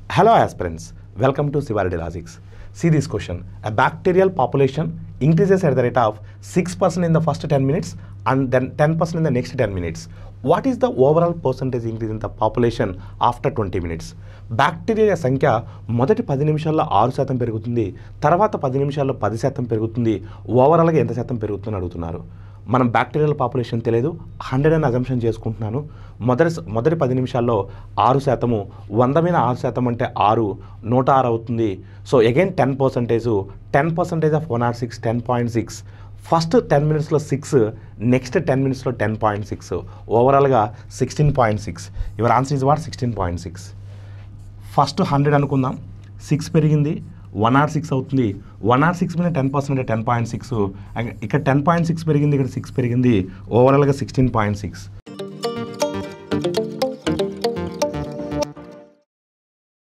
Hello aspirants, welcome to Sivaradi Logics. See this question. A bacterial population increases at the rate of 6% in the first 10 minutes and then 10% in the next 10 minutes. What is the overall percentage increase in the population after 20 minutes? Bacteria సంఖ్య మొదటి పది నిమిషాల్లో ఆరు శాతం పెరుగుతుంది తర్వాత పది నిమిషాల్లో పది శాతం పెరుగుతుంది ఓవరాల్గా ఎంత శాతం పెరుగుతుందని అడుగుతున్నారు మనం బ్యాక్టీరియల్ పాపులేషన్ తెలియదు హండ్రెడ్ అని అజంప్షన్ చేసుకుంటున్నాను మొదటి మొదటి పది నిమిషాల్లో ఆరు శాతము వంద మీద ఆరు శాతం అంటే ఆరు నూట ఆరు అవుతుంది so again ten percentage ten percentage of one or six ten point six first ten మినిట్స్లో సిక్స్ నెక్స్ట్ టెన్ మినిట్స్లో టెన్ పాయింట్ సిక్స్ ఓవరాల్గా sixteen point six your answer is what sixteen point six first hundred అనుకుందాం six పెరిగింది one or six అవుతుంది one or six మీద ten percent అంటే ten point six ఇక్కడ ten point six పెరిగింది ఇక్కడ సిక్స్ పెరిగింది ఓవరాల్గా సిక్స్టీన్ పాయింట్ సిక్స్